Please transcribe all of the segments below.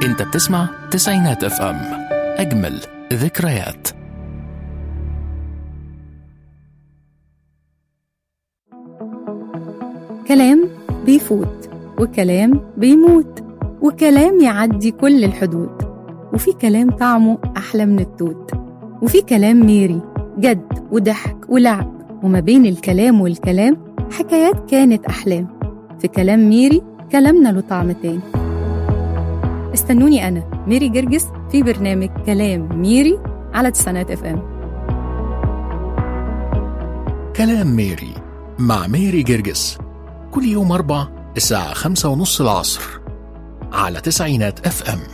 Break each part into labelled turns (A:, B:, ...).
A: انت بتسمع تسعينات اف ام اجمل ذكريات
B: كلام بيفوت وكلام بيموت وكلام يعدي كل الحدود وفي كلام طعمه أحلى من التوت وفي كلام ميري جد وضحك ولعب وما بين الكلام والكلام حكايات كانت أحلام في كلام ميري كلامنا له طعم تاني استنوني أنا ميري جرجس في برنامج كلام ميري على تسعينات اف ام
A: كلام ميري مع ميري جرجس كل يوم أربع الساعة خمسة ونص العصر على تسعينات اف ام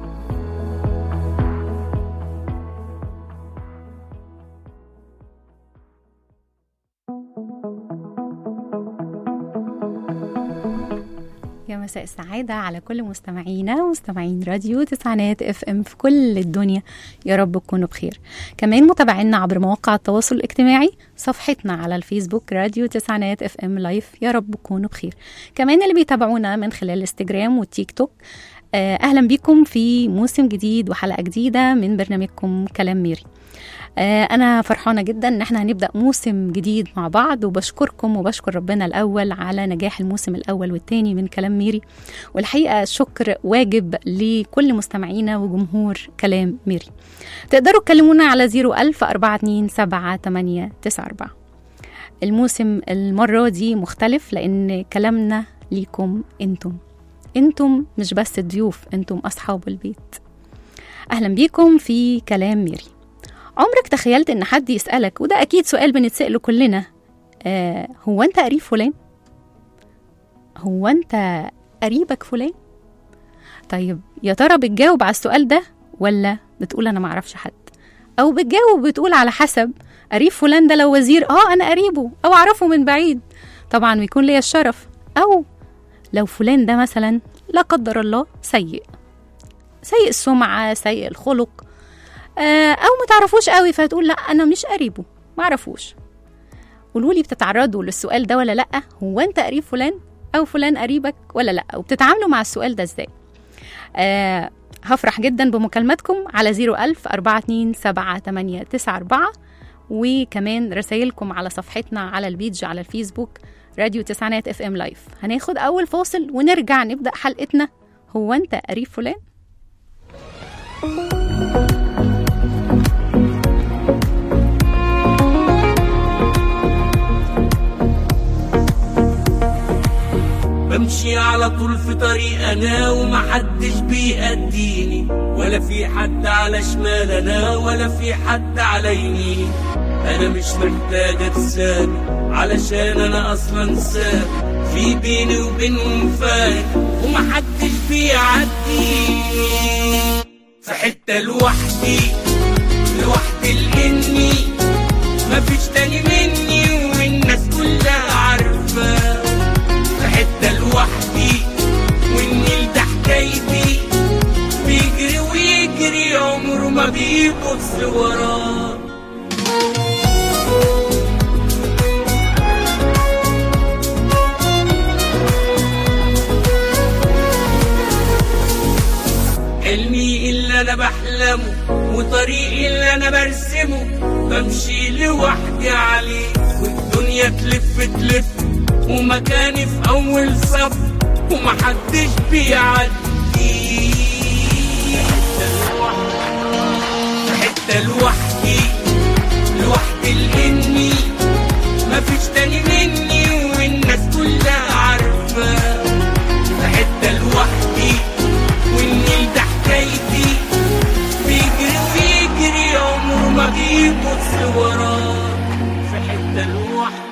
B: يا مساء السعادة على كل مستمعينا ومستمعين راديو تسعينات اف ام في كل الدنيا يا رب تكونوا بخير كمان متابعينا عبر مواقع التواصل الاجتماعي صفحتنا على الفيسبوك راديو تسعينات اف ام لايف يا رب تكونوا بخير كمان اللي بيتابعونا من خلال الانستجرام والتيك توك آه، اهلا بيكم في موسم جديد وحلقة جديدة من برنامجكم كلام ميري آه، أنا فرحانة جدا إن احنا هنبدأ موسم جديد مع بعض وبشكركم وبشكر ربنا الأول على نجاح الموسم الأول والتاني من كلام ميري والحقيقة الشكر واجب لكل مستمعينا وجمهور كلام ميري تقدروا تكلمونا على 01000 427 7894 الموسم المرة دي مختلف لأن كلامنا ليكم انتم انتم مش بس الضيوف انتم أصحاب البيت أهلا بيكم في كلام ميري عمرك تخيلت ان حد يسألك وده اكيد سؤال بنتسأله كلنا آه هو انت قريب فلان هو انت قريبك فلان طيب يا ترى بتجاوب على السؤال ده ولا بتقول انا معرفش حد او بتجاوب بتقول على حسب قريب فلان ده لو وزير اه انا قريبه او اعرفه من بعيد طبعا بيكون ليا الشرف او لو فلان ده مثلا لا قدر الله سيء سيء السمعة سيء الخلق آه، او ما تعرفوش قوي فتقول لا انا مش قريبه ما اعرفوش قولوا لي بتتعرضوا للسؤال ده ولا لا هو انت قريب فلان او فلان قريبك ولا لا وبتتعاملوا مع السؤال ده ازاي آه هفرح جدا بمكالماتكم على 01000 427 وكمان رسائلكم على صفحتنا على البيج على الفيسبوك راديو تسعينات اف ام لايف هناخد اول فاصل ونرجع نبدا حلقتنا هو انت قريب فلان
C: بمشي على طول في طريق انا ومحدش بيأديني ولا في حد على شمال انا ولا في حد على يمين انا مش محتاج اتسابق علشان انا اصلا سابق في بيني وبينهم فارق ومحدش بيعديني في حتة لوحدي لوحدي لاني مفيش تاني مني والناس كلها عارفه في حتة لوحدي والنيل ده حكايتي بيجري ويجري عمره ما بيبص وراه حلمي اللي انا بحلمه وطريقي اللي انا برسمه بمشي لوحدي عليه والدنيا تلف تلف ومكاني في اول صف ومحدش بيعدي في حتة لوحدي لوحدي لاني مفيش تاني مني والناس كلها عارفة في حتة لوحدي والنيل ده حكايتي بيجري ويجري عمره ما بيبص وراه في حتة لوحدي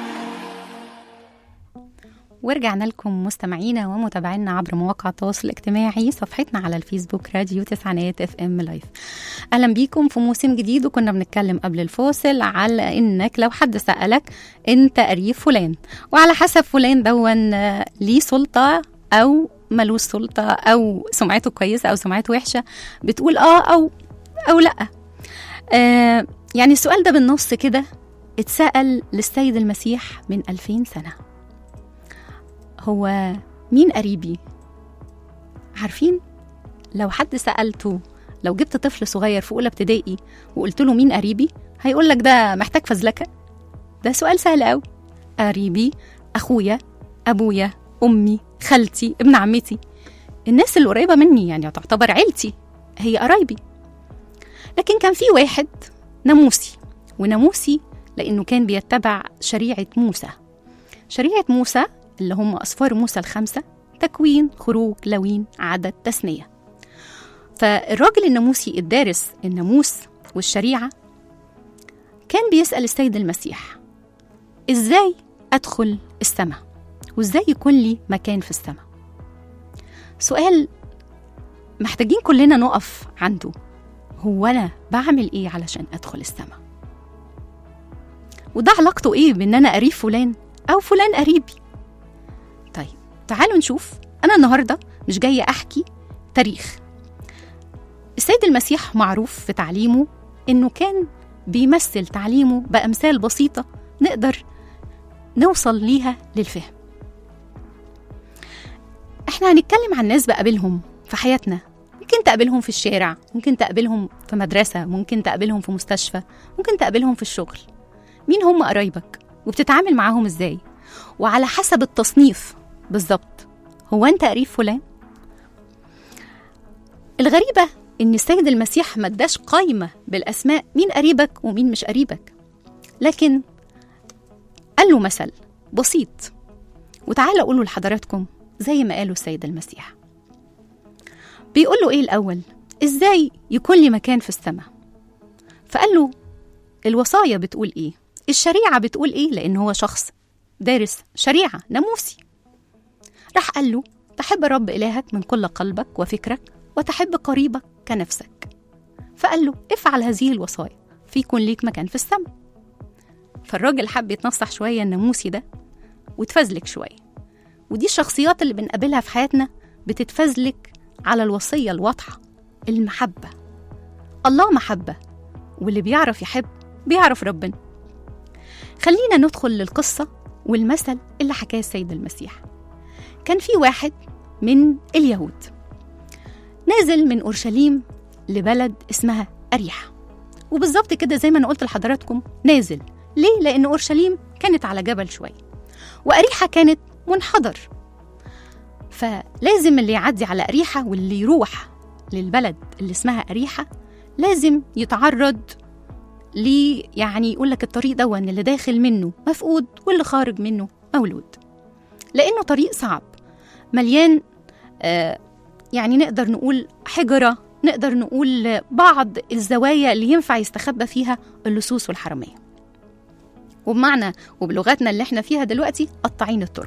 B: ورجعنا لكم مستمعينا ومتابعينا عبر مواقع التواصل الاجتماعي صفحتنا على الفيسبوك راديو تسعينات اف ام لايف اهلا بيكم في موسم جديد وكنا بنتكلم قبل الفاصل على انك لو حد سالك انت قريب فلان وعلى حسب فلان دون آه، ليه سلطه او ملوش سلطه او سمعته كويسه او سمعته وحشه بتقول اه او او لا آه يعني السؤال ده بالنص كده اتسأل للسيد المسيح من ألفين سنة هو مين قريبي عارفين لو حد سألته لو جبت طفل صغير في أولى ابتدائي وقلت له مين قريبي هيقول لك ده محتاج فزلكة ده سؤال سهل قوي قريبي أخويا أبويا أمي خالتي ابن عمتي الناس اللي قريبة مني يعني تعتبر عيلتي هي قرايبي لكن كان في واحد ناموسي وناموسي لأنه كان بيتبع شريعة موسى شريعة موسى اللي هم أصفار موسى الخمسة تكوين خروج لوين عدد تثنية فالراجل الناموسي الدارس الناموس والشريعة كان بيسأل السيد المسيح إزاي أدخل السماء وإزاي يكون لي مكان في السماء سؤال محتاجين كلنا نقف عنده هو أنا بعمل إيه علشان أدخل السماء وده علاقته إيه بإن أنا قريب فلان أو فلان قريبي طيب تعالوا نشوف أنا النهاردة مش جاية أحكي تاريخ السيد المسيح معروف في تعليمه إنه كان بيمثل تعليمه بأمثال بسيطة نقدر نوصل ليها للفهم احنا هنتكلم عن ناس بقابلهم في حياتنا ممكن تقابلهم في الشارع ممكن تقابلهم في مدرسة ممكن تقابلهم في مستشفى ممكن تقابلهم في الشغل مين هم قرايبك وبتتعامل معاهم ازاي وعلى حسب التصنيف بالظبط هو انت قريب فلان الغريبة ان السيد المسيح ما اداش قايمة بالاسماء مين قريبك ومين مش قريبك لكن قال له مثل بسيط وتعالى اقوله لحضراتكم زي ما قاله السيد المسيح بيقول له ايه الاول ازاي يكون لي مكان في السماء فقال له الوصايا بتقول ايه الشريعه بتقول ايه لان هو شخص دارس شريعه ناموسي راح قال له تحب رب الهك من كل قلبك وفكرك وتحب قريبك كنفسك فقال له افعل هذه الوصايا فيكون ليك مكان في السماء فالراجل حب يتنصح شويه الناموسي ده وتفزلك شويه ودي الشخصيات اللي بنقابلها في حياتنا بتتفزلك على الوصية الواضحة المحبة الله محبة واللي بيعرف يحب بيعرف ربنا خلينا ندخل للقصة والمثل اللي حكاه السيد المسيح كان في واحد من اليهود نازل من أورشليم لبلد اسمها أريحة وبالظبط كده زي ما أنا قلت لحضراتكم نازل ليه؟ لأن أورشليم كانت على جبل شوية وأريحة كانت منحدر فلازم اللي يعدي على أريحة واللي يروح للبلد اللي اسمها أريحة لازم يتعرض لي يعني يقول لك الطريق ده اللي داخل منه مفقود واللي خارج منه مولود لأنه طريق صعب مليان آه يعني نقدر نقول حجرة نقدر نقول بعض الزوايا اللي ينفع يستخبى فيها اللصوص والحرامية وبمعنى وبلغتنا اللي احنا فيها دلوقتي قطاعين الطرق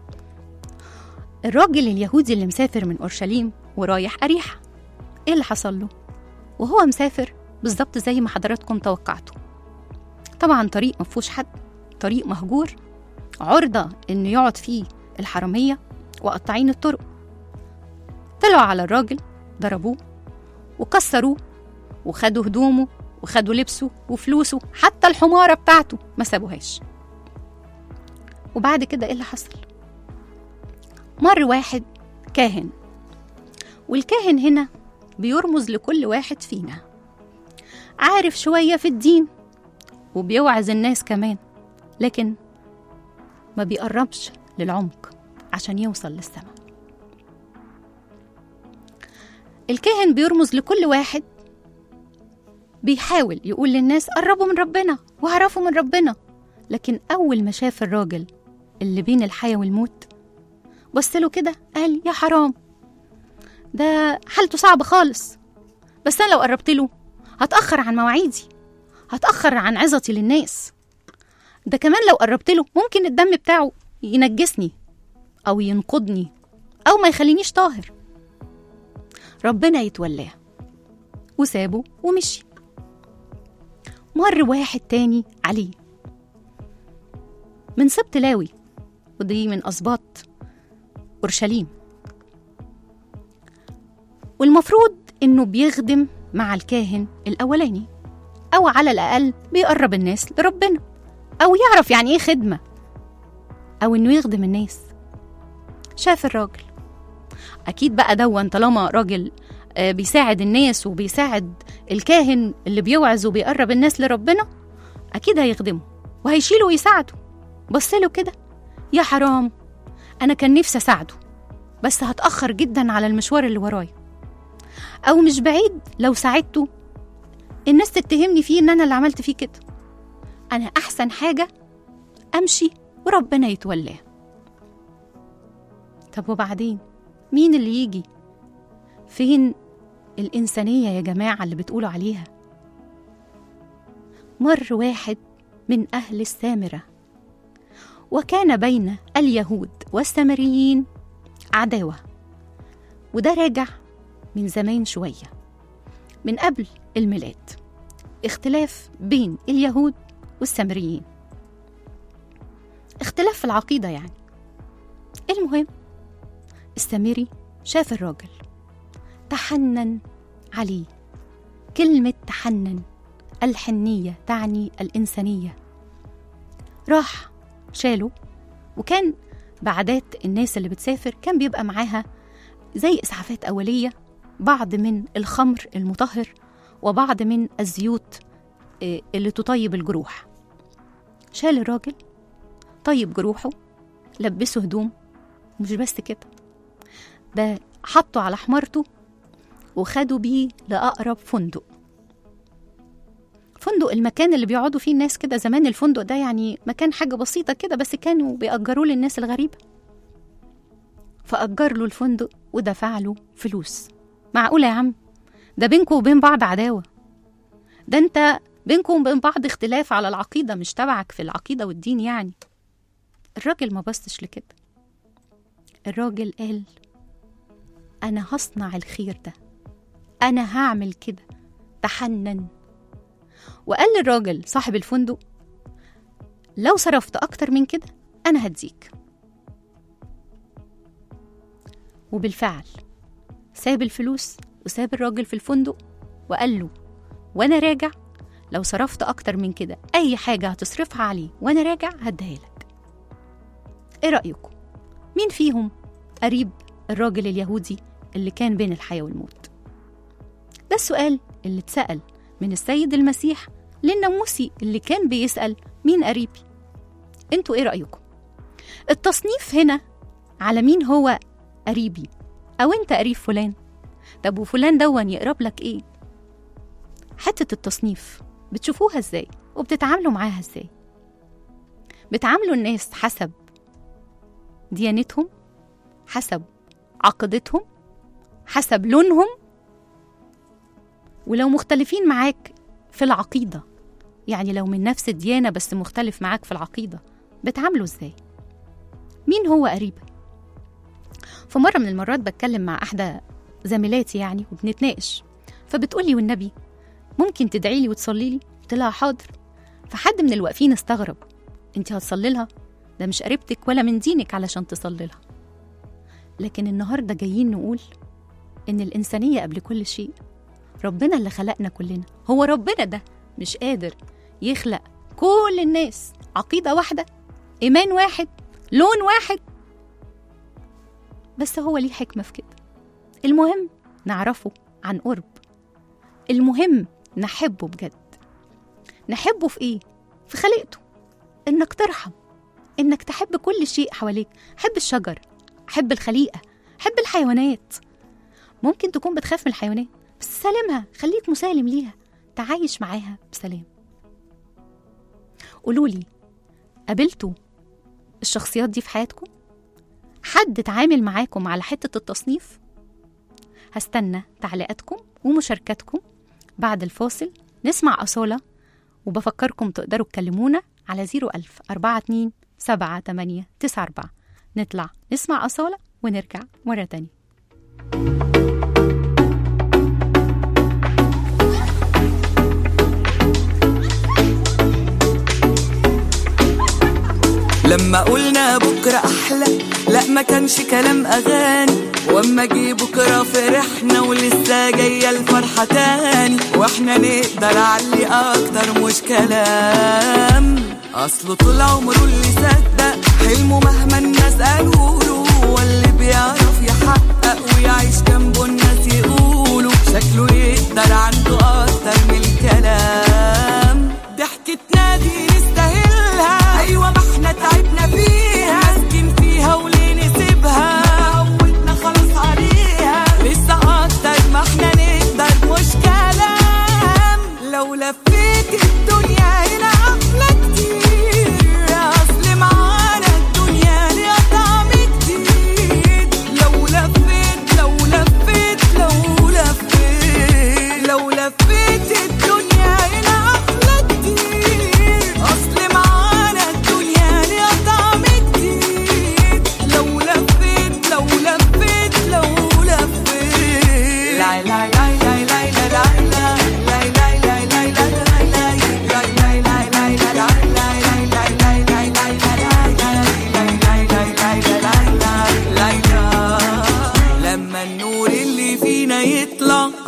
B: الراجل اليهودي اللي مسافر من أورشليم ورايح أريحة إيه اللي حصل له؟ وهو مسافر بالظبط زي ما حضراتكم توقعتوا طبعا طريق مفهوش حد طريق مهجور عرضة إنه يقعد فيه الحرامية وقطاعين الطرق طلعوا على الراجل ضربوه وكسروه وخدوا هدومه وخدوا لبسه وفلوسه حتى الحمارة بتاعته ما سابوهاش وبعد كده ايه اللي حصل مر واحد كاهن والكاهن هنا بيرمز لكل واحد فينا عارف شوية في الدين وبيوعظ الناس كمان لكن ما بيقربش للعمق عشان يوصل للسماء الكاهن بيرمز لكل واحد بيحاول يقول للناس قربوا من ربنا وعرفوا من ربنا لكن أول ما شاف الراجل اللي بين الحياة والموت بص له كده قال يا حرام ده حالته صعبة خالص بس أنا لو قربت له هتأخر عن مواعيدي هتأخر عن عظتي للناس ده كمان لو قربت له ممكن الدم بتاعه ينجسني أو ينقضني أو ما يخلينيش طاهر ربنا يتولاه وسابه ومشي مر واحد تاني عليه من سبط لاوي ودي من أسباط أورشليم والمفروض إنه بيخدم مع الكاهن الأولاني أو على الأقل بيقرب الناس لربنا أو يعرف يعني إيه خدمة أو إنه يخدم الناس شاف الراجل أكيد بقى دون طالما راجل آه، بيساعد الناس وبيساعد الكاهن اللي بيوعظ وبيقرب الناس لربنا اكيد هيخدمه وهيشيله ويساعده بص له كده يا حرام انا كان نفسي اساعده بس هتاخر جدا على المشوار اللي ورايا او مش بعيد لو ساعدته الناس تتهمني فيه ان انا اللي عملت فيه كده انا احسن حاجه امشي وربنا يتولاه طب وبعدين مين اللي يجي فين الإنسانية يا جماعة اللي بتقولوا عليها مر واحد من أهل السامرة وكان بين اليهود والسامريين عداوة وده راجع من زمان شوية من قبل الميلاد اختلاف بين اليهود والسامريين اختلاف في العقيدة يعني المهم السامري شاف الراجل تحنن عليه كلمة تحنن الحنية تعني الإنسانية راح شاله وكان بعادات الناس اللي بتسافر كان بيبقى معاها زي إسعافات أولية بعض من الخمر المطهر وبعض من الزيوت آه، اللي تطيب الجروح شال الراجل طيب جروحه لبسه هدوم مش بس كده ده حطه على حمارته وخدوا بيه لأقرب فندق فندق المكان اللي بيقعدوا فيه الناس كده زمان الفندق ده يعني مكان حاجة بسيطة كده بس كانوا بيأجروه للناس الغريبة فأجر له الفندق ودفع له فلوس معقولة يا عم ده بينكم وبين بعض عداوة ده انت بينكم وبين بعض اختلاف على العقيدة مش تبعك في العقيدة والدين يعني الراجل ما بصش لكده الراجل قال أنا هصنع الخير ده أنا هعمل كده تحنن وقال للراجل صاحب الفندق لو صرفت أكتر من كده أنا هديك وبالفعل ساب الفلوس وساب الراجل في الفندق وقال له وأنا راجع لو صرفت أكتر من كده أي حاجة هتصرفها عليه وأنا راجع هديها لك إيه رأيكم؟ مين فيهم قريب الراجل اليهودي اللي كان بين الحياة والموت؟ ده السؤال اللي اتسأل من السيد المسيح للناموسي اللي كان بيسأل مين قريبي انتوا ايه رأيكم التصنيف هنا على مين هو قريبي او انت قريب فلان طب وفلان دون يقرب لك ايه حتة التصنيف بتشوفوها ازاي وبتتعاملوا معاها ازاي بتعاملوا الناس حسب ديانتهم حسب عقيدتهم حسب لونهم ولو مختلفين معاك في العقيدة يعني لو من نفس الديانة بس مختلف معاك في العقيدة بتعامله ازاي مين هو قريبك في مرة من المرات بتكلم مع أحدى زميلاتي يعني وبنتناقش فبتقولي والنبي ممكن تدعي لي وتصلي لي قلت لها حاضر فحد من الواقفين استغرب انت هتصلي لها ده مش قريبتك ولا من دينك علشان تصلي لها لكن النهارده جايين نقول ان الانسانيه قبل كل شيء ربنا اللي خلقنا كلنا هو ربنا ده مش قادر يخلق كل الناس عقيده واحده ايمان واحد لون واحد بس هو ليه حكمه في كده المهم نعرفه عن قرب المهم نحبه بجد نحبه في ايه في خلقته انك ترحم انك تحب كل شيء حواليك حب الشجر حب الخليقه حب الحيوانات ممكن تكون بتخاف من الحيوانات بس سالمها خليك مسالم ليها تعايش معاها بسلام قولولي قابلتوا الشخصيات دي في حياتكم حد اتعامل معاكم على حتة التصنيف هستنى تعليقاتكم ومشاركاتكم بعد الفاصل نسمع أصالة وبفكركم تقدروا تكلمونا على 01000 42 7 8 9 4 نطلع نسمع أصالة ونرجع مرة تانية
D: لما قلنا بكرة أحلى لا ما كانش كلام أغاني واما جه بكرة فرحنا ولسه جاية الفرحة تاني واحنا نقدر علي أكتر مش كلام أصله طول عمره اللي صدق حلمه مهما الناس قالوا له هو اللي بيعرف يحقق ويعيش جنبه الناس يقولوا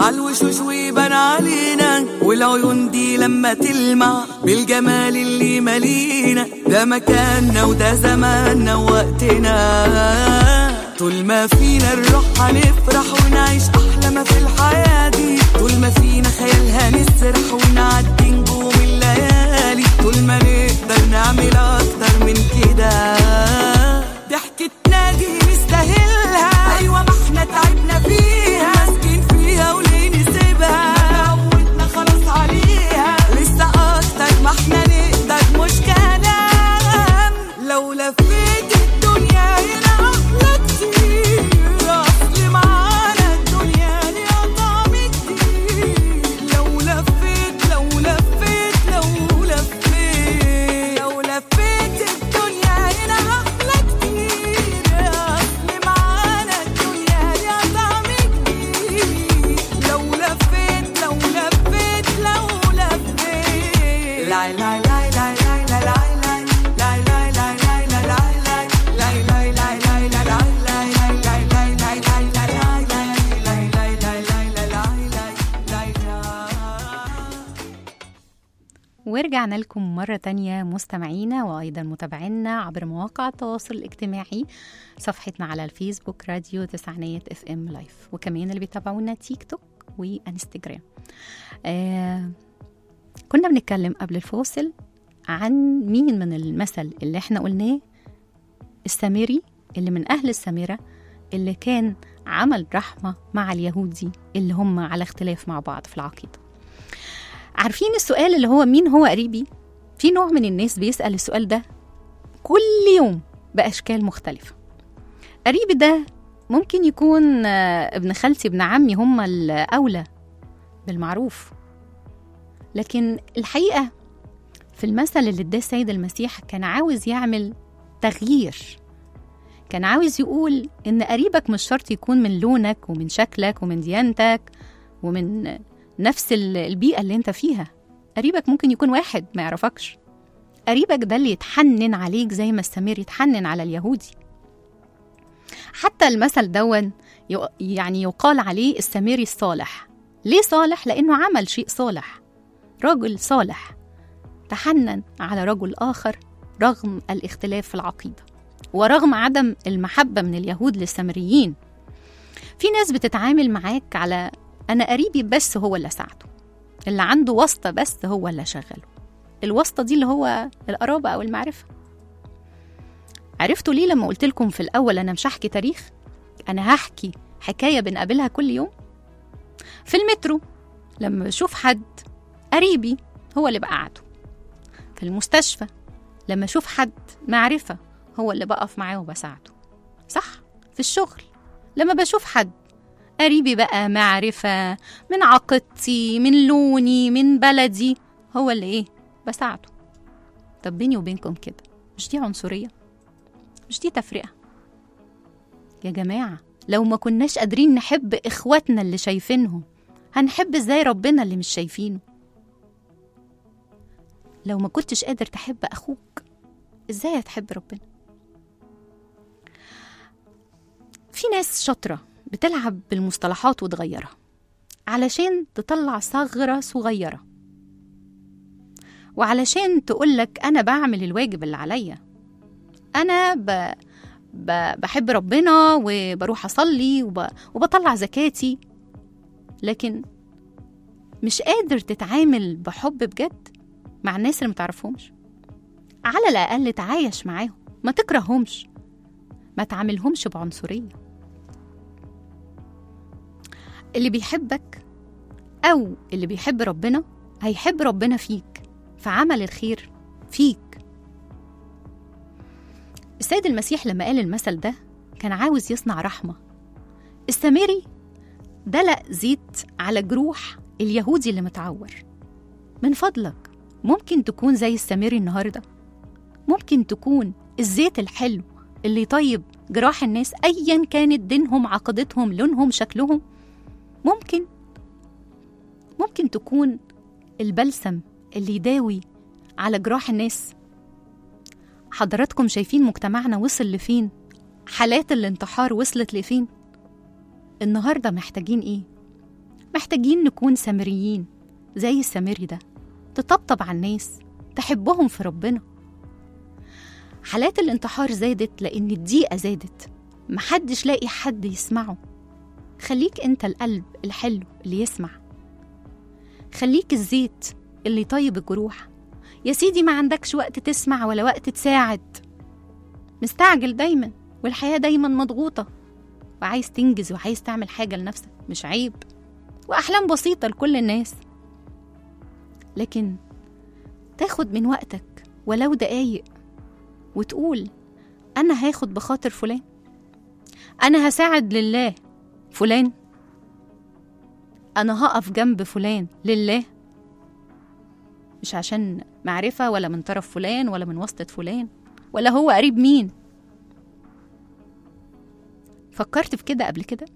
D: عالوشوش ويبان علينا والعيون دي لما تلمع بالجمال اللي مالينا ده مكاننا وده زماننا ووقتنا طول ما فينا الروح هنفرح ونعيش أحلى ما في الحياة دي طول ما فينا خيال هنسرح ونعدي نجوم الليالي طول ما نقدر نعمل أكتر من كده ضحكتنا دي نستاهلها أيوة ما احنا تعبنا فيها ماسكين فيها وليه نسيبها عودنا خلاص عليها لسه أكتر ما احنا نقدر مش كلام لو لفيت الدنيا هنا أحلى كتير أصل معانا الدنيا ليها طعم كتير لو لفيت لو لفيت لو لفيت لو لفيت الدنيا هنا أحلى كتير أصل معانا الدنيا ليها طعم كتير لو لفيت لو لفيت لو لفيت لا لا لا لا لا لا لا لا لا لا لا لا لا لا
B: ورجعنا لكم مرة تانية مستمعينا وأيضا متابعينا عبر مواقع التواصل الاجتماعي صفحتنا على الفيسبوك راديو تسعينات اف ام لايف وكمان اللي بيتابعونا تيك توك وانستجرام آه كنا بنتكلم قبل الفاصل عن مين من المثل اللي احنا قلناه السامري اللي من أهل السامرة اللي كان عمل رحمة مع اليهودي اللي هم على اختلاف مع بعض في العقيدة عارفين السؤال اللي هو مين هو قريبي في نوع من الناس بيسأل السؤال ده كل يوم بأشكال مختلفة قريبي ده ممكن يكون آه، ابن خالتي ابن عمي هم الأولى بالمعروف لكن الحقيقة في المثل اللي اداه السيد المسيح كان عاوز يعمل تغيير كان عاوز يقول إن قريبك مش شرط يكون من لونك ومن شكلك ومن ديانتك ومن نفس ال- البيئة اللي انت فيها قريبك ممكن يكون واحد ما يعرفكش قريبك ده اللي يتحنن عليك زي ما السمير يتحنن على اليهودي حتى المثل دون يق- يعني يقال عليه السميري الصالح ليه صالح؟ لأنه عمل شيء صالح رجل صالح تحنن على رجل آخر رغم الاختلاف في العقيدة ورغم عدم المحبة من اليهود للسامريين في ناس بتتعامل معاك على أنا قريبي بس هو اللي ساعده اللي عنده واسطة بس هو اللي شغله الواسطة دي اللي هو القرابة أو المعرفة عرفتوا ليه لما قلت لكم في الأول أنا مش هحكي تاريخ أنا هحكي حكاية بنقابلها كل يوم في المترو لما بشوف حد قريبي هو اللي بقعده في المستشفى لما أشوف حد معرفة هو اللي بقف معاه وبساعده صح في الشغل لما بشوف حد قريبي بقى معرفة من عقيدتي من لوني من بلدي هو اللي ايه بساعده طب بيني وبينكم كده مش دي عنصرية مش دي تفرقة يا جماعة لو ما كناش قادرين نحب إخواتنا اللي شايفينهم هنحب ازاي ربنا اللي مش شايفينه لو ما كنتش قادر تحب أخوك ازاي هتحب ربنا في ناس شاطرة بتلعب بالمصطلحات وتغيرها علشان تطلع ثغرة صغيرة وعلشان تقولك أنا بعمل الواجب اللي عليا أنا ب... ب... بحب ربنا وبروح أصلي وب... وبطلع زكاتي لكن مش قادر تتعامل بحب بجد مع الناس اللي متعرفهمش على الأقل تعايش معاهم ما تكرههمش ما تعاملهمش بعنصرية اللي بيحبك أو اللي بيحب ربنا هيحب ربنا فيك فعمل الخير فيك السيد المسيح لما قال المثل ده كان عاوز يصنع رحمة السامري دلق زيت على جروح اليهودي اللي متعور من فضلك ممكن تكون زي السامري النهارده ممكن تكون الزيت الحلو اللي يطيب جراح الناس ايا كانت دينهم عقيدتهم لونهم شكلهم ممكن ممكن تكون البلسم اللي يداوي على جراح الناس حضراتكم شايفين مجتمعنا وصل لفين حالات الانتحار وصلت لفين النهارده محتاجين ايه محتاجين نكون سامريين زي السامري ده تطبطب على الناس تحبهم في ربنا حالات الانتحار زادت لأن الضيقة زادت محدش لاقي حد يسمعه خليك انت القلب الحلو اللي يسمع خليك الزيت اللي يطيب الجروح يا سيدي ما عندكش وقت تسمع ولا وقت تساعد مستعجل دايما والحياة دايما مضغوطة وعايز تنجز وعايز تعمل حاجة لنفسك مش عيب وأحلام بسيطة لكل الناس لكن تاخد من وقتك ولو دقايق وتقول أنا هاخد بخاطر فلان أنا هساعد لله فلان أنا هقف جنب فلان لله مش عشان معرفة ولا من طرف فلان ولا من واسطة فلان ولا هو قريب مين فكرت في كده قبل كده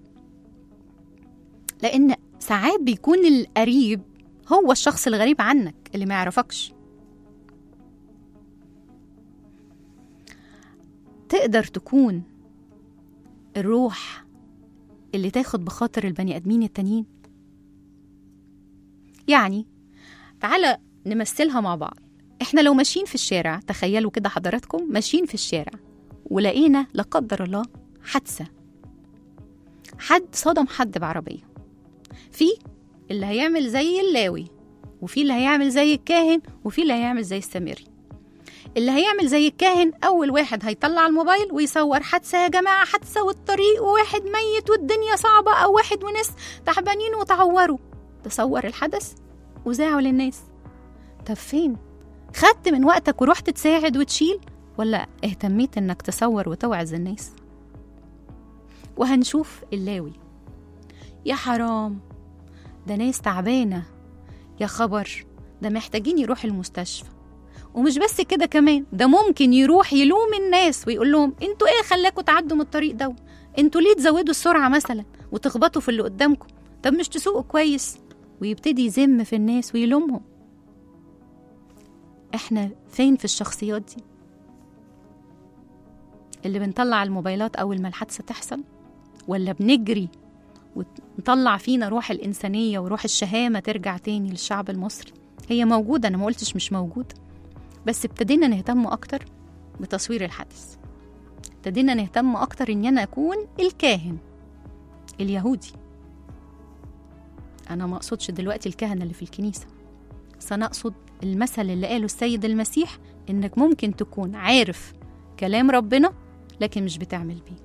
B: لأن ساعات بيكون القريب هو الشخص الغريب عنك اللي ما يعرفكش تقدر تكون الروح اللي تاخد بخاطر البني ادمين التانيين يعني تعالى نمثلها مع بعض احنا لو ماشيين في الشارع تخيلوا كده حضراتكم ماشيين في الشارع ولقينا لا قدر الله حادثه حد صدم حد بعربيه في اللي هيعمل زي اللاوي وفي اللي هيعمل زي الكاهن وفي اللي هيعمل زي السامري اللي هيعمل زي الكاهن أول واحد هيطلع الموبايل ويصور حادثة يا جماعة حادثة والطريق وواحد ميت والدنيا صعبة أو واحد وناس تعبانين وتعوروا تصور الحدث وذاعوا للناس طب فين؟ خدت من وقتك ورحت تساعد وتشيل ولا اهتميت انك تصور وتوعظ الناس وهنشوف اللاوي يا حرام ده ناس تعبانة يا خبر ده محتاجين يروح المستشفى ومش بس كده كمان ده ممكن يروح يلوم الناس ويقول لهم انتوا ايه خلاكوا تعدوا من الطريق ده انتوا ليه تزودوا السرعة مثلا وتخبطوا في اللي قدامكم طب مش تسوقوا كويس ويبتدي يذم في الناس ويلومهم احنا فين في الشخصيات دي اللي بنطلع الموبايلات اول ما الحادثة تحصل ولا بنجري ونطلع فينا روح الإنسانية وروح الشهامة ترجع تاني للشعب المصري هي موجودة أنا ما قلتش مش موجودة بس ابتدينا نهتم أكتر بتصوير الحدث ابتدينا نهتم أكتر إن أنا أكون الكاهن اليهودي أنا ما أقصدش دلوقتي الكهنة اللي في الكنيسة بس أنا أقصد المثل اللي قاله السيد المسيح إنك ممكن تكون عارف كلام ربنا لكن مش بتعمل بيه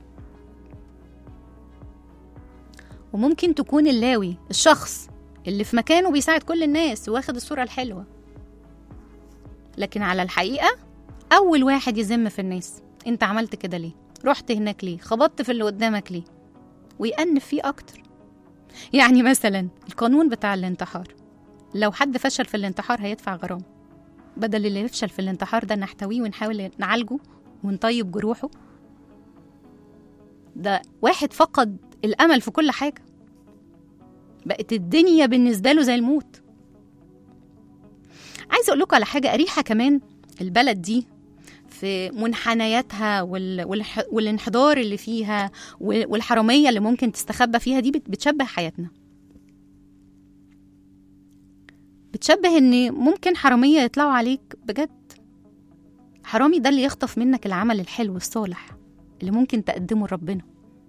B: وممكن تكون اللاوي الشخص اللي في مكانه بيساعد كل الناس واخد الصورة الحلوة لكن على الحقيقة أول واحد يذم في الناس أنت عملت كده ليه؟ رحت هناك ليه؟ خبطت في اللي قدامك ليه؟ ويأنف فيه أكتر يعني مثلا القانون بتاع الانتحار لو حد فشل في الانتحار هيدفع غرامة بدل اللي يفشل في الانتحار ده نحتويه ونحاول نعالجه ونطيب جروحه ده واحد فقد الأمل في كل حاجة بقت الدنيا بالنسبة له زي الموت عايزة أقول لكم على حاجة أريحة كمان البلد دي في منحنياتها وال... والح... والانحدار اللي فيها وال- والحرامية اللي ممكن تستخبى فيها دي بت- بتشبه حياتنا بتشبه ان ممكن حرامية يطلعوا عليك بجد حرامي ده اللي يخطف منك العمل الحلو الصالح اللي ممكن تقدمه لربنا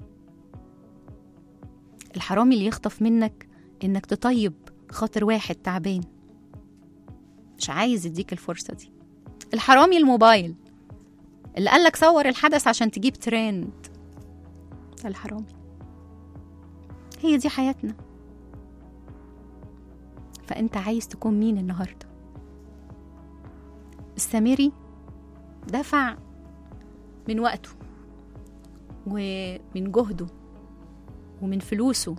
B: الحرامي اللي يخطف منك انك تطيب خاطر واحد تعبان مش عايز يديك الفرصة دي الحرامي الموبايل اللي قالك صور الحدث عشان تجيب ترند ده الحرامي هي دي حياتنا فانت عايز تكون مين النهارده السامري دفع من وقته ومن جهده ومن فلوسه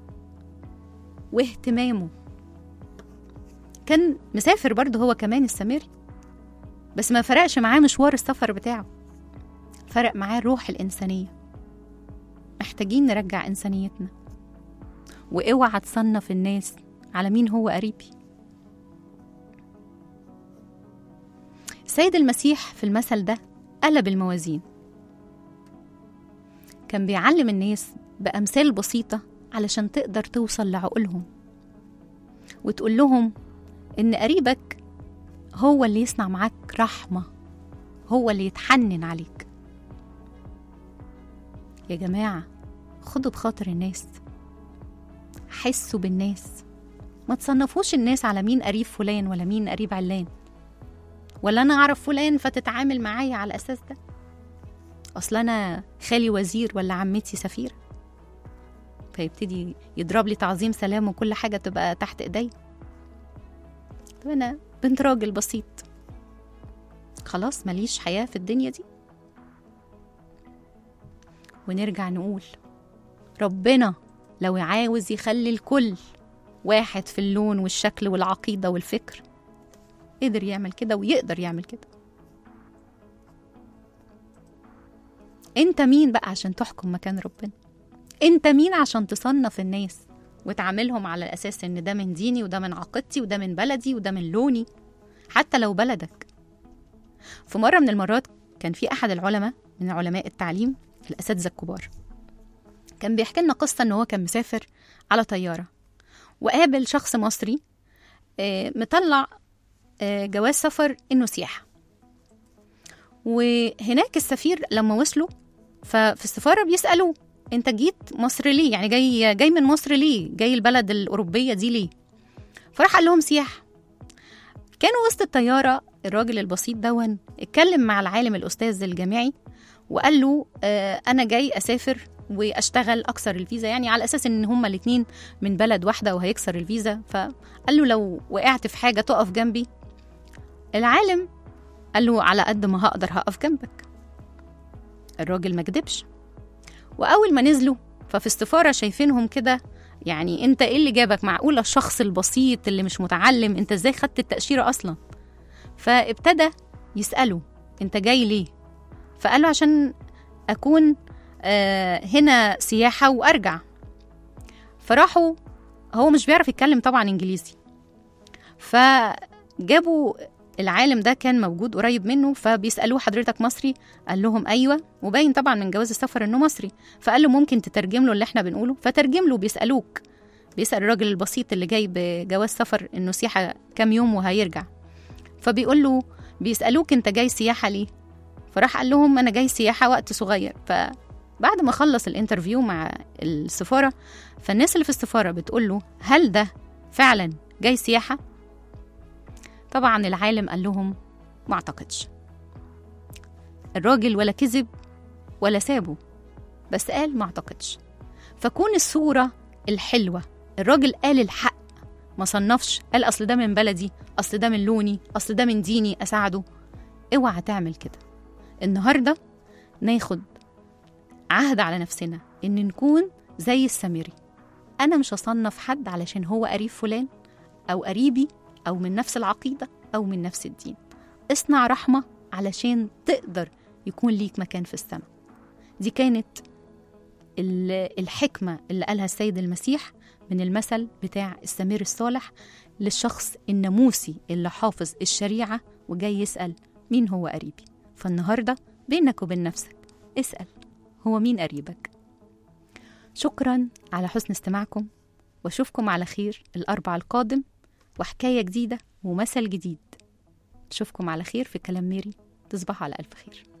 B: واهتمامه كان مسافر برضه هو كمان السامري بس ما فرقش معاه مشوار السفر بتاعه فرق معاه الروح الإنسانية محتاجين نرجع إنسانيتنا واوعى تصنف الناس على مين هو قريبي السيد المسيح في المثل ده قلب الموازين كان بيعلم الناس بأمثال بسيطة علشان تقدر توصل لعقولهم وتقول لهم إن قريبك هو اللي يصنع معاك رحمة هو اللي يتحنن عليك يا جماعة خدوا بخاطر الناس حسوا بالناس ما تصنفوش الناس على مين قريب فلان ولا مين قريب علان ولا انا اعرف فلان فتتعامل معايا على الاساس ده اصل انا خالي وزير ولا عمتي سفيره فيبتدي يضرب لي تعظيم سلام وكل حاجه تبقى تحت ايدي طب انا بنت راجل بسيط خلاص ماليش حياه في الدنيا دي ونرجع نقول ربنا لو عاوز يخلي الكل واحد في اللون والشكل والعقيدة والفكر قدر يعمل كده ويقدر يعمل كده انت مين بقى عشان تحكم مكان ربنا انت مين عشان تصنف الناس وتعاملهم على اساس ان ده من ديني وده من عقيدتي وده من بلدي وده من لوني حتى لو بلدك في مرة من المرات كان في أحد العلماء من علماء التعليم الأساتذة الكبار كان بيحكي لنا قصة إن هو كان مسافر على طيارة وقابل شخص مصري آه، مطلع آه، جواز سفر إنه سياحة وهناك السفير لما وصلوا ففي السفارة بيسألوه أنت جيت مصر ليه؟ يعني جاي جاي من مصر ليه؟ جاي البلد الأوروبية دي ليه؟ فراح قال لهم سياحة كانوا وسط الطيارة الراجل البسيط دون اتكلم مع العالم الأستاذ الجامعي وقال له آه أنا جاي أسافر وأشتغل أكسر الفيزا يعني على أساس إن هما الاتنين من بلد واحدة وهيكسر الفيزا فقال له لو وقعت في حاجة تقف جنبي العالم قال له على قد ما هقدر هقف جنبك الراجل ما كدبش وأول ما نزلوا ففي السفارة شايفينهم كده يعني انت ايه اللي جابك معقولة الشخص البسيط اللي مش متعلم انت ازاي خدت التأشيرة أصلا فابتدى يسأله انت جاي ليه فقال له عشان أكون آه هنا سياحة وأرجع فراحوا هو مش بيعرف يتكلم طبعا إنجليزي فجابوا العالم ده كان موجود قريب منه فبيسألوه حضرتك مصري قال لهم أيوة وباين طبعا من جواز السفر إنه مصري فقال له ممكن تترجم له اللي احنا بنقوله فترجم له بيسألوك بيسأل الراجل البسيط اللي جاي بجواز سفر إنه سياحة كام يوم وهيرجع فبيقول له بيسألوك أنت جاي سياحة ليه فراح قال لهم أنا جاي سياحة وقت صغير فبعد ما خلص الانترفيو مع السفارة فالناس اللي في السفارة بتقول له هل ده فعلا جاي سياحة طبعا العالم قال لهم ما اعتقدش الراجل ولا كذب ولا سابه بس قال ما اعتقدش فكون الصورة الحلوة الراجل قال الحق ما صنفش قال اصل ده من بلدي اصل ده من لوني اصل ده من ديني اساعده اوعى تعمل كده النهارده ناخد عهد على نفسنا ان نكون زي السامري انا مش هصنف حد علشان هو قريب فلان او قريبي او من نفس العقيده او من نفس الدين اصنع رحمه علشان تقدر يكون ليك مكان في السماء دي كانت ال- الحكمه اللي قالها السيد المسيح من المثل بتاع السمير الصالح للشخص الناموسي اللي حافظ الشريعه وجاي يسال مين هو قريبي فالنهارده بينك وبين نفسك اسال هو مين قريبك شكرا على حسن استماعكم واشوفكم على خير الاربع القادم وحكايه جديده ومثل جديد اشوفكم على خير في كلام ميري تصبحوا على الف خير